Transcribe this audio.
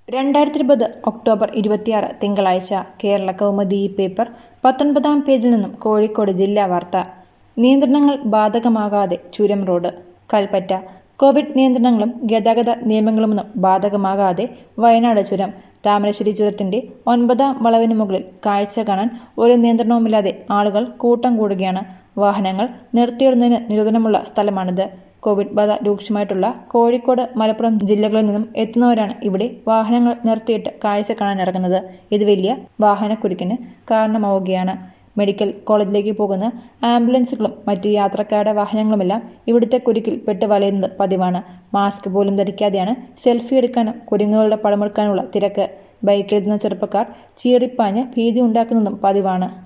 രണ്ടായിരത്തി ഇരുപത് ഒക്ടോബർ ഇരുപത്തിയാറ് തിങ്കളാഴ്ച കേരള കൗമുദി ഈ പേപ്പർ പത്തൊൻപതാം പേജിൽ നിന്നും കോഴിക്കോട് ജില്ലാ വാർത്ത നിയന്ത്രണങ്ങൾ ബാധകമാകാതെ ചുരം റോഡ് കൽപ്പറ്റ കോവിഡ് നിയന്ത്രണങ്ങളും ഗതാഗത നിയമങ്ങളുമൊന്നും ബാധകമാകാതെ വയനാട് ചുരം താമരശ്ശേരി ചുരത്തിന്റെ ഒൻപതാം വളവിന് മുകളിൽ കാഴ്ച കാണാൻ ഒരു നിയന്ത്രണവുമില്ലാതെ ആളുകൾ കൂട്ടം കൂടുകയാണ് വാഹനങ്ങൾ നിർത്തിയിടുന്നതിന് നിരോധനമുള്ള സ്ഥലമാണിത് കോവിഡ് ബാധ രൂക്ഷമായിട്ടുള്ള കോഴിക്കോട് മലപ്പുറം ജില്ലകളിൽ നിന്നും എത്തുന്നവരാണ് ഇവിടെ വാഹനങ്ങൾ നിർത്തിയിട്ട് കാഴ്ച കാണാൻ ഇറങ്ങുന്നത് ഇത് വലിയ വാഹനക്കുരുക്കിന് കാരണമാവുകയാണ് മെഡിക്കൽ കോളേജിലേക്ക് പോകുന്ന ആംബുലൻസുകളും മറ്റ് യാത്രക്കാരുടെ വാഹനങ്ങളുമെല്ലാം ഇവിടുത്തെ കുരുക്കിൽ പെട്ട് വലയുന്നത് പതിവാണ് മാസ്ക് പോലും ധരിക്കാതെയാണ് സെൽഫി എടുക്കാനും കുരുങ്ങുകളുടെ പടമെടുക്കാനുള്ള തിരക്ക് ബൈക്കിലെത്തുന്ന ചെറുപ്പക്കാർ ചീറിപ്പാഞ്ഞ് ഭീതി ഉണ്ടാക്കുന്നതും പതിവാണ്